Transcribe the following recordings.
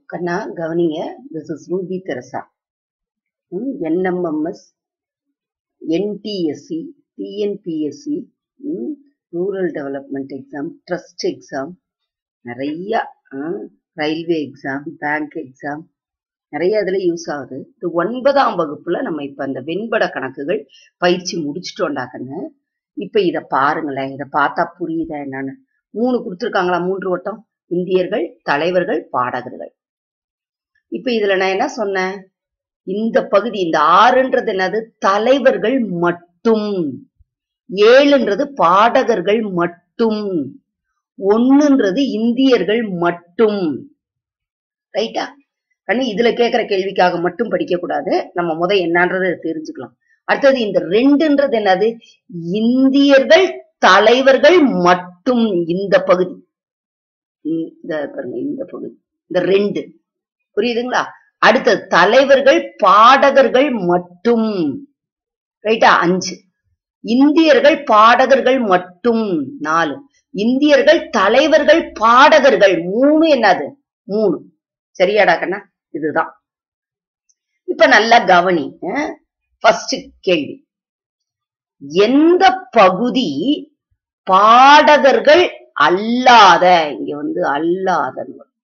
கண்ணா கவனிங்க this is Ruby Teresa NMMS NTSC TNPSC rural development exam trust exam நிறைய railway exam bank exam நிறைய இதுல use ஆகுது இது ஒன்பதாம் வகுப்புல நம்ம இப்ப அந்த வெண்பட கணக்குகள் பயிற்சி முடிச்சுட்டோண்டாக்கன்னு இப்ப இத பாருங்களேன் இத பார்த்தா புரியுதா என்னன்னு மூணு கொடுத்துருக்காங்களா மூன்று வட்டம் இந்தியர்கள் தலைவர்கள் பாடகர்கள் இப்ப இதுல நான் என்ன சொன்னேன் இந்த பகுதி இந்த ஆறுன்றது என்னது தலைவர்கள் மட்டும் ஏழுன்றது பாடகர்கள் மட்டும் ஒண்ணுன்றது இந்தியர்கள் மட்டும் ரைட்டா கண்ணு இதுல கேட்கிற கேள்விக்காக மட்டும் படிக்க கூடாது நம்ம முத என்னன்றதை தெரிஞ்சுக்கலாம் அடுத்தது இந்த ரெண்டுன்றது என்னது இந்தியர்கள் தலைவர்கள் மட்டும் இந்த பகுதி இந்த பாருங்க இந்த பகுதி இந்த ரெண்டு புரியுதுங்களா அடுத்தது தலைவர்கள் பாடகர்கள் மட்டும் ரைட்டா அஞ்சு இந்தியர்கள் பாடகர்கள் மட்டும் நாலு இந்தியர்கள் தலைவர்கள் பாடகர்கள் மூணு என்னது மூணு சரியாடா கண்ணா இதுதான் இப்ப நல்லா கவனி ஃபர்ஸ்ட் கேள்வி எந்த பகுதி பாடகர்கள் அல்லாத இங்க வந்து அல்லாத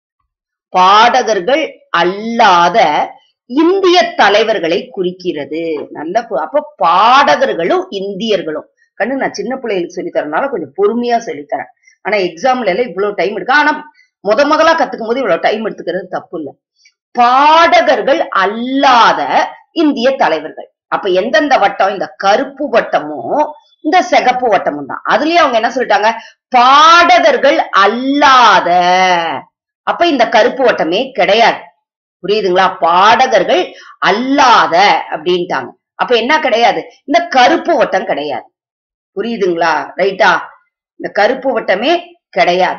பாடகர்கள் அல்லாத இந்திய தலைவர்களை குறிக்கிறது நல்ல அப்ப பாடகர்களும் இந்தியர்களும் கண்ணு நான் சின்ன பிள்ளைகளுக்கு சொல்லி தரனால கொஞ்சம் பொறுமையா சொல்லித்தரேன் ஆனா எக்ஸாம்ல எல்லாம் இவ்வளவு டைம் எடுக்க ஆனா முத முதலா கத்துக்கும் போது இவ்வளவு டைம் எடுத்துக்கிறது தப்பு இல்ல பாடகர்கள் அல்லாத இந்திய தலைவர்கள் அப்ப எந்தெந்த வட்டம் இந்த கருப்பு வட்டமும் இந்த சிகப்பு வட்டமும் தான் அதுலயே அவங்க என்ன சொல்லிட்டாங்க பாடகர்கள் அல்லாத அப்ப இந்த கருப்பு வட்டமே கிடையாது புரியுதுங்களா பாடகர்கள் அல்லாத அப்படின்ட்டாங்க அப்ப என்ன கிடையாது இந்த கருப்பு வட்டம் கிடையாது புரியுதுங்களா ரைட்டா இந்த கருப்பு வட்டமே கிடையாது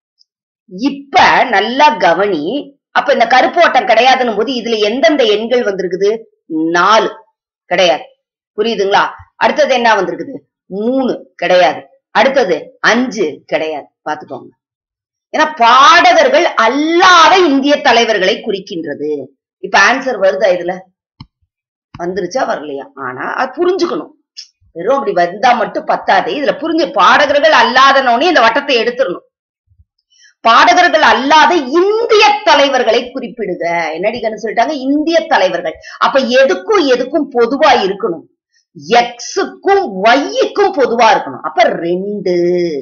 இப்ப நல்லா கவனி அப்ப இந்த கருப்பு வட்டம் கிடையாதுன்னு போது இதுல எந்தெந்த எண்கள் வந்திருக்குது நாலு கிடையாது புரியுதுங்களா அடுத்தது என்ன வந்திருக்குது மூணு கிடையாது அடுத்தது அஞ்சு கிடையாது பாத்துக்கோங்க ஏன்னா பாடகர்கள் அல்லாத இந்திய தலைவர்களை குறிக்கின்றது இப்ப ஆன்சர் வருதா இதுல வந்துருச்சா வரலையா ஆனா அது புரிஞ்சுக்கணும் வெறும் அப்படி வந்தா மட்டும் பத்தாது இதுல புரிஞ்சு பாடகர்கள் அல்லாதனோடனே இந்த வட்டத்தை எடுத்துடணும் பாடகர்கள் அல்லாத இந்திய தலைவர்களை குறிப்பிடுக என்னடிக்கன்னு சொல்லிட்டாங்க இந்திய தலைவர்கள் அப்ப எதுக்கும் எதுக்கும் பொதுவா இருக்கணும் எக்ஸுக்கும் ஒய்க்கும் பொதுவா இருக்கணும் அப்ப ரெண்டு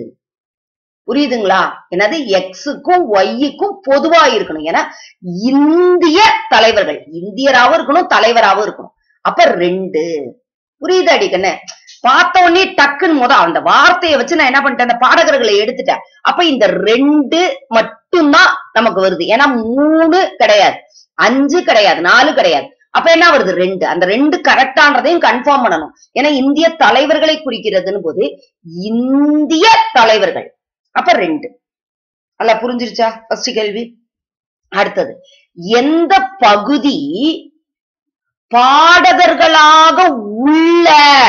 புரியுதுங்களா என்னது எக்ஸுக்கும் ஒய்க்கும் பொதுவா இருக்கணும் ஏன்னா இந்திய தலைவர்கள் இந்தியராவும் இருக்கணும் தலைவராவும் இருக்கணும் அப்ப ரெண்டு புரியுது அடிக்கண்ணு பார்த்த உடனே டக்குன்னு முத அந்த வார்த்தையை வச்சு நான் என்ன பண்ணிட்டேன் அந்த பாடகர்களை எடுத்துட்டேன் அப்ப இந்த ரெண்டு மட்டும்தான் நமக்கு வருது ஏன்னா மூணு கிடையாது அஞ்சு கிடையாது நாலு கிடையாது அப்ப என்ன வருது ரெண்டு அந்த ரெண்டு கரெக்டான்றதையும் கன்ஃபார்ம் பண்ணணும் ஏன்னா இந்திய தலைவர்களை குறிக்கிறதுன்னு போது இந்திய தலைவர்கள் அப்ப ரெண்டு நல்லா புரிஞ்சிருச்சா ஃபர்ஸ்ட் கேள்வி அடுத்தது எந்த பகுதி பாடகர்களாக உள்ள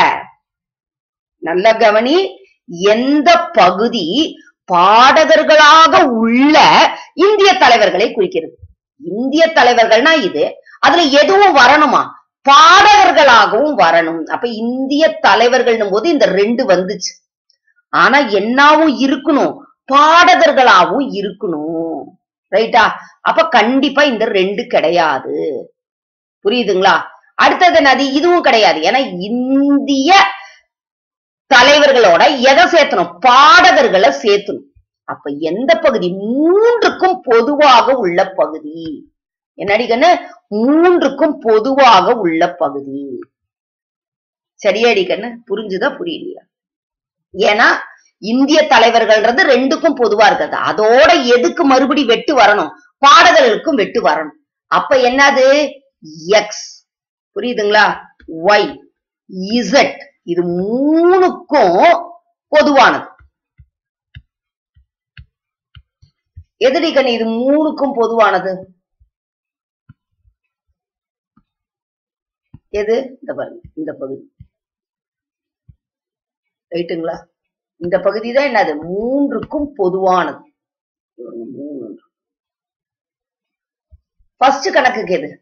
நல்ல கவனி எந்த பகுதி பாடகர்களாக உள்ள இந்திய தலைவர்களை குறிக்கிறது இந்திய தலைவர்கள்னா இது அதுல எதுவும் வரணுமா பாடகர்களாகவும் வரணும் அப்ப இந்திய தலைவர்கள்னும் போது இந்த ரெண்டு வந்துச்சு ஆனா என்னாவும் இருக்கணும் பாடகர்களாவும் இருக்கணும் ரைட்டா அப்ப கண்டிப்பா இந்த ரெண்டு கிடையாது புரியுதுங்களா அடுத்தது நதி இதுவும் கிடையாது ஏன்னா இந்திய தலைவர்களோட எதை சேர்த்தணும் பாடகர்களை சேர்த்தணும் அப்ப எந்த பகுதி மூன்றுக்கும் பொதுவாக உள்ள பகுதி என்னடிக்கன்னு மூன்றுக்கும் பொதுவாக உள்ள பகுதி சரியாடிக்கன்னு புரிஞ்சுதா புரியலையா ஏன்னா இந்திய தலைவர்கள்ன்றது ரெண்டுக்கும் பொதுவா இருக்கிறது அதோட எதுக்கு மறுபடி வெட்டு வரணும் பாடகர்களுக்கும் வெட்டு வரணும் அப்ப என்னது எக்ஸ் புரியுதுங்களா ஒய் இசட் இது மூணுக்கும் பொதுவானது எதிரி கண்ணு இது மூணுக்கும் பொதுவானது எது இந்த பாருங்க இந்த பகுதி ரைட்டுங்களா இந்த பகுதி தான் என்னது மூன்றுக்கும் பொதுவானது இவங்க மூணு ஃபர்ஸ்ட் கணக்குக்கு எது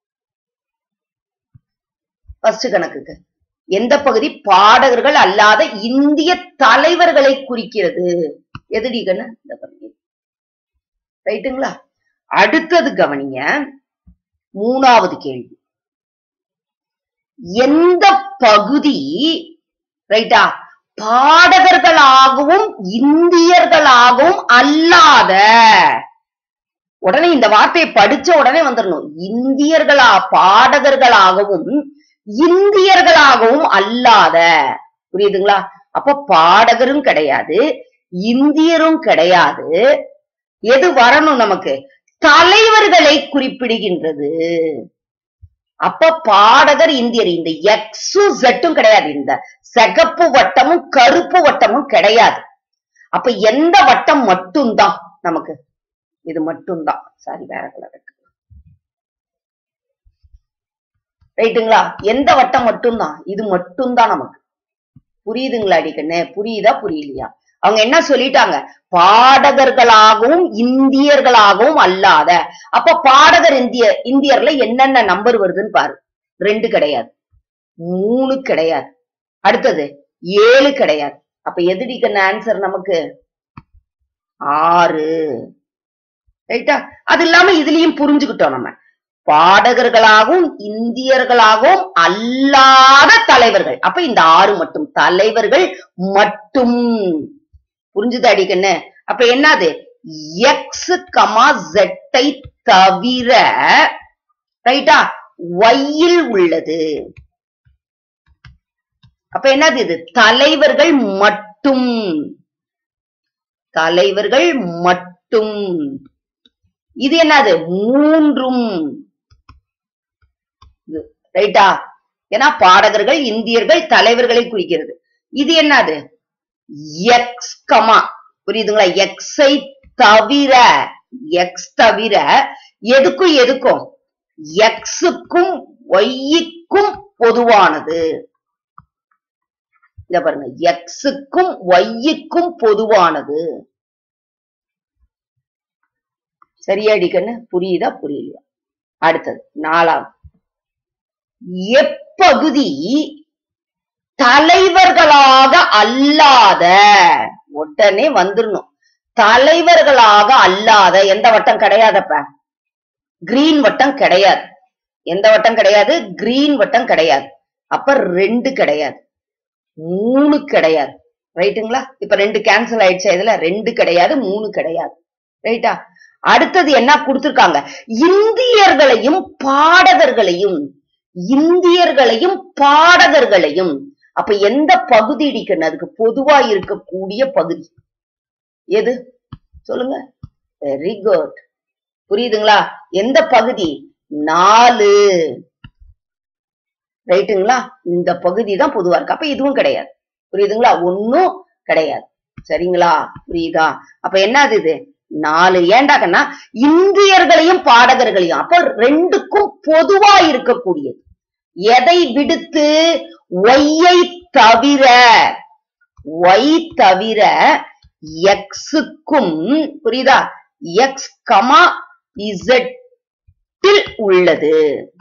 ஃபர்ஸ்ட் கணக்குக்கு எந்த பகுதி பாடகர்கள் அல்லாத இந்திய தலைவர்களை குறிக்கிறது எதுடி கண்ணு இந்த பகுதி ரைட்டுங்களா அடுத்தது கவனிங்க மூணாவது கேள்வி எந்த பகுதி ரைட்டா பாடகர்களாகவும் இந்தியர்களாகவும் அல்லாத உடனே இந்த வார்த்தையை படிச்ச உடனே வந்துடணும் இந்தியர்களா பாடகர்களாகவும் இந்தியர்களாகவும் அல்லாத புரியுதுங்களா அப்ப பாடகரும் கிடையாது இந்தியரும் கிடையாது எது வரணும் நமக்கு தலைவர்களை குறிப்பிடுகின்றது அப்ப பாடகர் இந்தியர் இந்த எக்ஸும் ஜெட்டும் கிடையாது இந்த சிகப்பு வட்டமும் கருப்பு வட்டமும் கிடையாது அப்ப எந்த வட்டம் மட்டும்தான் நமக்கு இது மட்டும்தான் சாரி வேற கலர் ரைட்டுங்களா எந்த வட்டம் மட்டும்தான் இது மட்டும்தான் நமக்கு புரியுதுங்களா அடிக்கண்ணே புரியுதா புரியலையா அவங்க என்ன சொல்லிட்டாங்க பாடகர்களாகவும் இந்தியர்களாகவும் அல்லாத அப்ப பாடகர் இந்திய இந்தியர்ல என்னென்ன நம்பர் வருதுன்னு பாரு ரெண்டு கிடையாது மூணு கிடையாது அடுத்தது ஏழு கிடையாது அப்ப எதிரிக்கண்ண ஆன்சர் நமக்கு ஆறு ரைட்டா அது இல்லாம இதுலயும் புரிஞ்சுக்கிட்டோம் நம்ம பாடகர்களாகவும் இந்தியர்களாகவும் அல்லாத தலைவர்கள் அப்ப இந்த ஆறு மட்டும் தலைவர்கள் மட்டும் புரிஞ்சுது அடிக்கண்ணு அப்ப என்னது எக்ஸ் கமா ஜெட்டை தவிர ரைட்டா ஒய்யில் உள்ளது அப்ப என்னது இது தலைவர்கள் மட்டும் தலைவர்கள் மட்டும் இது என்னது மூன்றும் ரைட்டா ஏன்னா பாடகர்கள் இந்தியர்கள் தலைவர்களை குறிக்கிறது இது என்னது எக்ஸ் கமா புரியுதுங்களா எக்ஸை தவிர எக்ஸ் தவிர எதுக்கும் எதுக்கும் எக்ஸுக்கும் ஒய்க்கும் பொதுவானது இத பாருங்க எக்ஸுக்கும் ஒய்க்கும் பொதுவானது சரியாடி கண்ணு புரியுதா புரியலையா அடுத்தது நாலாவது எப்பகுதி தலைவர்களாக அல்லாத உடனே வந்துடணும் தலைவர்களாக அல்லாத எந்த வட்டம் கிடையாதப்ப கிரீன் வட்டம் கிடையாது எந்த வட்டம் கிடையாது கிரீன் வட்டம் கிடையாது அப்ப ரெண்டு கிடையாது மூணு கிடையாது ரைட்டுங்களா இப்ப ரெண்டு கேன்சல் ஆயிடுச்சு இதுல ரெண்டு கிடையாது மூணு கிடையாது ரைட்டா அடுத்தது என்ன கொடுத்திருக்காங்க இந்தியர்களையும் பாடகர்களையும் இந்தியர்களையும் பாடகர்களையும் அப்ப எந்த பகுதி இடிக்கணும் அதுக்கு பொதுவா இருக்கக்கூடிய பகுதி எது சொல்லுங்க வெரி குட் புரியுதுங்களா எந்த பகுதி நாலு ரைட்டுங்களா இந்த பகுதி தான் பொதுவா இருக்கு அப்ப இதுவும் கிடையாது புரியுதுங்களா ஒன்னும் கிடையாது சரிங்களா புரியுதா அப்ப என்னது இது நாலு ஏண்டாக்கன்னா இந்தியர்களையும் பாடகர்களையும் அப்ப ரெண்டுக்கும் பொதுவா இருக்கக்கூடியது எதை விடுத்து ஒய்யை தவிர ஒய் தவிர எக்ஸுக்கும் புரியுதா எக்ஸ் கமா இசட்டில் உள்ளது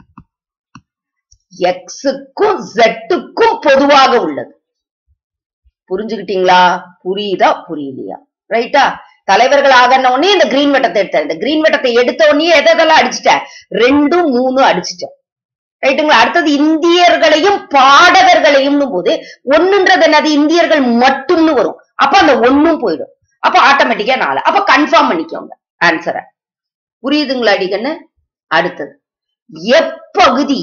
எக்ஸுக்கும் ஜெட்டுக்கும் பொதுவாக உள்ளது புரிஞ்சுக்கிட்டீங்களா புரியுதா புரியலையா ரைட்டா தலைவர்கள் ஆகன உடனே இந்த கிரீன் வட்டத்தை எடுத்தேன் இந்த கிரீன் வட்டத்தை எடுத்த உடனே எதெல்லாம் அடிச்சிட்டேன் ரெண்டும் மூணு அடிச்சிட்டேன் ரைட்டுங்களா அடுத்தது இந்தியர்களையும் பாடகர்களையும் போது ஒண்ணுன்றது என்னது இந்தியர்கள் மட்டும்னு வரும் அப்ப அந்த ஒண்ணும் போயிடும் அப்ப ஆட்டோமேட்டிக்கா நாலு அப்ப கன்ஃபார்ம் பண்ணிக்கோங்க ஆன்சரை புரியுதுங்களா அடிக்கன்னு அடுத்தது எப்பகுதி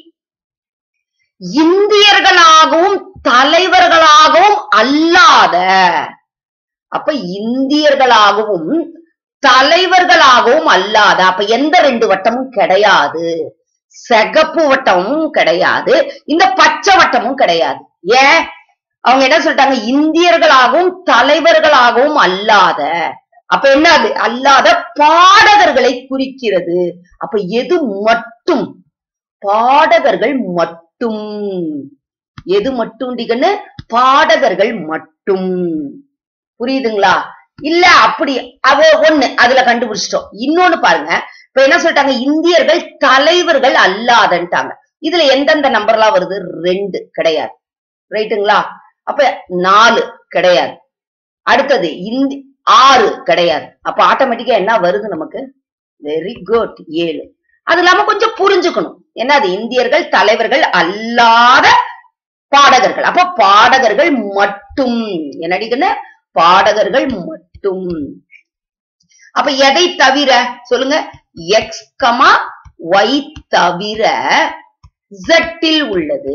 இந்தியர்களாகவும் தலைவர்களாகவும் அல்லாத அப்ப இந்தியர்களாகவும் தலைவர்களாகவும் அல்லாத அப்ப எந்த ரெண்டு வட்டமும் கிடையாது சிகப்பு வட்டமும் கிடையாது இந்த பச்சை வட்டமும் கிடையாது ஏன் அவங்க என்ன சொல்லிட்டாங்க இந்தியர்களாகவும் தலைவர்களாகவும் அல்லாத அப்ப என்ன அது அல்லாத பாடகர்களை குறிக்கிறது அப்ப எது மட்டும் பாடகர்கள் மட்டும் எது மட்டும் டிகன்னு பாடகர்கள் மட்டும் புரியுதுங்களா இல்ல அப்படி அவ ஒண்ணு அதுல கண்டுபிடிச்சிட்டோம் இன்னொன்னு பாருங்க இப்ப என்ன சொல்லிட்டாங்க இந்தியர்கள் தலைவர்கள் அல்லாதன்ட்டாங்க இதுல எந்தெந்த நம்பர்லாம் வருது ரெண்டு கிடையாது ரைட்டுங்களா அப்ப நாலு கிடையாது அடுத்தது இந்தி ஆறு கிடையாது அப்ப ஆட்டோமேட்டிக்கா என்ன வருது நமக்கு வெரி குட் ஏழு அது இல்லாம கொஞ்சம் புரிஞ்சுக்கணும் என்ன அது இந்தியர்கள் தலைவர்கள் அல்லாத பாடகர்கள் அப்ப பாடகர்கள் மட்டும் என்ன அடிக்கணும் பாடகர்கள் மட்டும் அப்ப எதை தவிர சொல்லுங்க எக்ஸ் கமா ஒய் தவிர ஜெட்டில் உள்ளது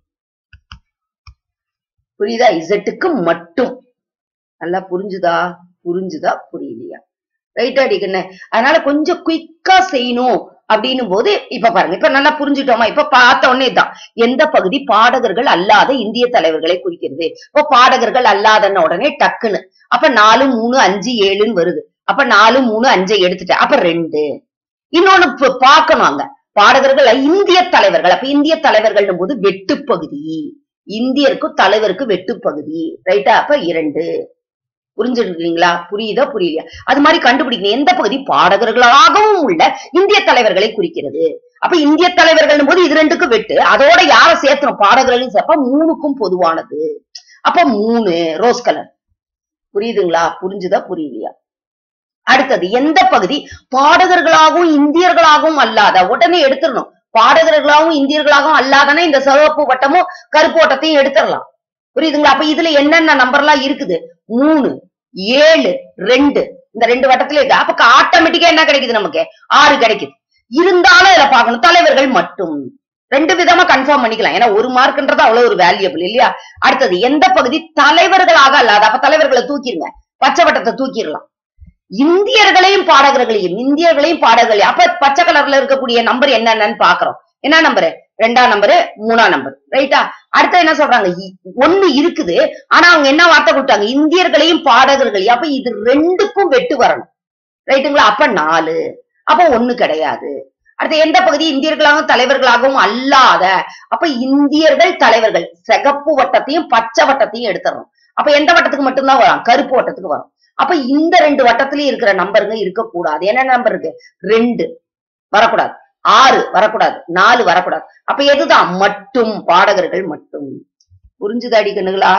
புரியுதா இசட்டுக்கு மட்டும் நல்லா புரிஞ்சுதா புரிஞ்சுதா புரியலையா ரைட் அடிக்கண்ணே அதனால கொஞ்சம் குயிக்கா செய்யணும் அப்படின்னும் போது இப்ப பாருங்க இப்ப நல்லா புரிஞ்சுட்டோமா இப்ப பார்த்த உடனே தான் எந்த பகுதி பாடகர்கள் அல்லாத இந்திய தலைவர்களை குறிக்கிறது இப்ப பாடகர்கள் அல்லாதன்ன உடனே டக்குன்னு அப்ப நாலு மூணு அஞ்சு ஏழுன்னு வருது அப்ப நாலு மூணு அஞ்சை எடுத்துட்டேன் அப்ப ரெண்டு இன்னொன்னு ப- பார்க்கணும் அங்க பாடகர்கள் இந்திய தலைவர்கள் அப்ப இந்திய தலைவர்கள் போது வெட்டுப்பகுதி இந்தியருக்கு தலைவருக்கு வெட்டுப்பகுதி ரைட்டா அப்ப இரண்டு புரிஞ்சுருக்கீங்களா புரியுதா புரியலையா அது மாதிரி கண்டுபிடிக்கணும் எந்த பகுதி பாடகர்களாகவும் உள்ள இந்திய தலைவர்களை குறிக்கிறது அப்ப இந்திய தலைவர்கள் போது இது ரெண்டுக்கும் வெட்டு அதோட யார சேர்த்தணும் பாடகர்களையும் சேர்ப்ப மூணுக்கும் பொதுவானது அப்ப மூணு ரோஸ் கலர் புரியுதுங்களா புரிஞ்சுதா புரியலையா அடுத்தது எந்த பகுதி பாடகர்களாகவும் இந்தியர்களாகவும் அல்லாத உடனே எடுத்துடணும் பாடகர்களாகவும் இந்தியர்களாகவும் அல்லாதனா இந்த சிவப்பு வட்டமும் கருப்பு வட்டத்தையும் எடுத்துடலாம் புரியுதுங்களா அப்ப இதுல என்னென்ன நம்பர்லாம் இருக்குது மூணு ஏழு ரெண்டு இந்த ரெண்டு வட்டத்துல இருக்கு அப்ப ஆட்டோமேட்டிக்கா என்ன கிடைக்குது நமக்கு ஆறு கிடைக்குது இருந்தாலும் இதுல பார்க்கணும் தலைவர்கள் மட்டும் ரெண்டு விதமா கன்ஃபார்ம் பண்ணிக்கலாம் ஏன்னா ஒரு மார்க்ன்றது அவ்வளவு ஒரு வேல்யூபிள் இல்லையா அடுத்தது எந்த பகுதி தலைவர்களாக அல்லாத அப்ப தலைவர்களை தூக்கிருங்க பச்சை வட்டத்தை தூக்கிடலாம் இந்தியர்களையும் பாடகர்களையும் இந்தியர்களையும் பாடகர்களையும் அப்ப பச்சை கலர்ல இருக்கக்கூடிய நம்பர் என்னென்னு பாக்குறோம் என்ன நம்பரு ரெண்டாம் நம்பரு மூணாம் நம்பர் ரைட்டா அடுத்து என்ன சொல்றாங்க இ- ஒண்ணு இருக்குது ஆனா அவங்க என்ன வார்த்தை கொடுத்தாங்க இந்தியர்களையும் பாடகர்களையும் அப்ப இது ரெண்டுக்கும் வெட்டு வரணும் ரைட்டுங்களா அப்ப நாலு அப்ப ஒண்ணு கிடையாது அடுத்து எந்த பகுதி இந்தியர்களாகவும் தலைவர்களாகவும் அல்லாத அப்ப இந்தியர்கள் தலைவர்கள் சிகப்பு வட்டத்தையும் பச்சை வட்டத்தையும் எடுத்துறோம் அப்ப எந்த வட்டத்துக்கு மட்டும்தான் வரும் கருப்பு வட்டத்துக்கு வரும் அப்ப இந்த ரெண்டு வட்டத்திலயும் இருக்கிற நம்பருங்க இருக்கக்கூடாது என்ன நம்பர் இருக்கு ரெண்டு வரக்கூடாது ஆறு வரக்கூடாது நாலு வரக்கூடாது அப்ப எதுதான் மட்டும் பாடகர்கள் மட்டும் புரிஞ்சுது அடிக்கணுங்களா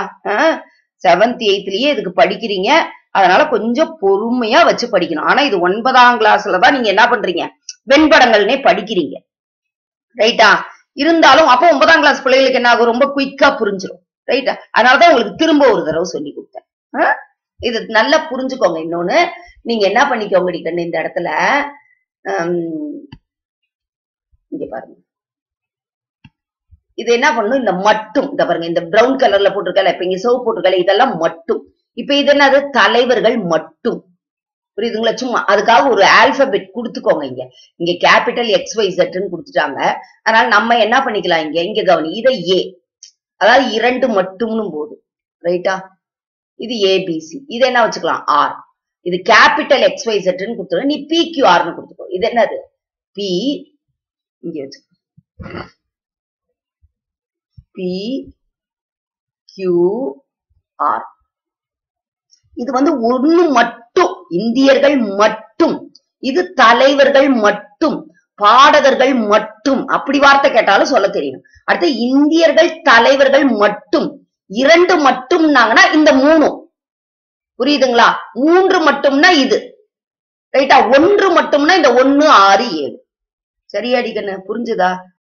செவன்த் எயித்லயே இதுக்கு படிக்கிறீங்க அதனால கொஞ்சம் பொறுமையா வச்சு படிக்கணும் ஆனா இது ஒன்பதாம் கிளாஸ்ல தான் நீங்க என்ன பண்றீங்க வெண்படங்கள்னே படிக்கிறீங்க ரைட்டா இருந்தாலும் அப்போ ஒன்பதாம் கிளாஸ் பிள்ளைகளுக்கு என்ன ஆகும் ரொம்ப குயிக்கா புரிஞ்சிடும் ரைட்டா அதனாலதான் உங்களுக்கு திரும்ப ஒரு தடவை சொல்லி கொடுத்தேன் ஆ? இது நல்லா புரிஞ்சுக்கோங்க இன்னொன்னு நீங்க என்ன பண்ணிக்கோங்க அடிக்கணும் இந்த இடத்துல ஹம், இங்க பாருங்க இது என்ன பண்ணும் இந்த மட்டும் இந்த பாருங்க இந்த பிரவுன் கலர்ல போட்டிருக்கல இப்ப இங்க சிவப்பு போட்டிருக்கல இதெல்லாம் மட்டும் இப்ப இது என்னது தலைவர்கள் மட்டும் புரியுதுங்களா சும்மா அதுக்காக ஒரு ஆல்பபெட் கொடுத்துக்கோங்க இங்க இங்க கேபிட்டல் எக்ஸ் ஒய் ன்னு கொடுத்துட்டாங்க அதனால நம்ம என்ன பண்ணிக்கலாம் இங்க இங்க கவனி இதை ஏ அதாவது இரண்டு மட்டும்னு போதும் ரைட்டா இது ஏபிசி இது என்ன வச்சுக்கலாம் ஆர் இது கேபிட்டல் எக்ஸ் ஒய் ன்னு கொடுத்துருங்க நீ பி கியூ ஆர்னு கொடுத்துக்கோ இது என்னது பி இங்க வச்சுக்கோ பி கியூ ஆர் இது வந்து ஒண்ணு மட்டும் இந்தியர்கள் மட்டும் இது தலைவர்கள் மட்டும் பாடகர்கள் மட்டும் அப்படி வார்த்தை கேட்டாலும் சொல்ல தெரியும் அடுத்து இந்தியர்கள் தலைவர்கள் மட்டும் இரண்டு மட்டும்னாங்கன்னா இந்த மூணும் புரியுதுங்களா மூன்று மட்டும்னா இது ரைட்டா ஒன்று மட்டும்னா இந்த ஒண்ணு ஆறு ஏழு சரியாடி கண்ணு புரிஞ்சுதா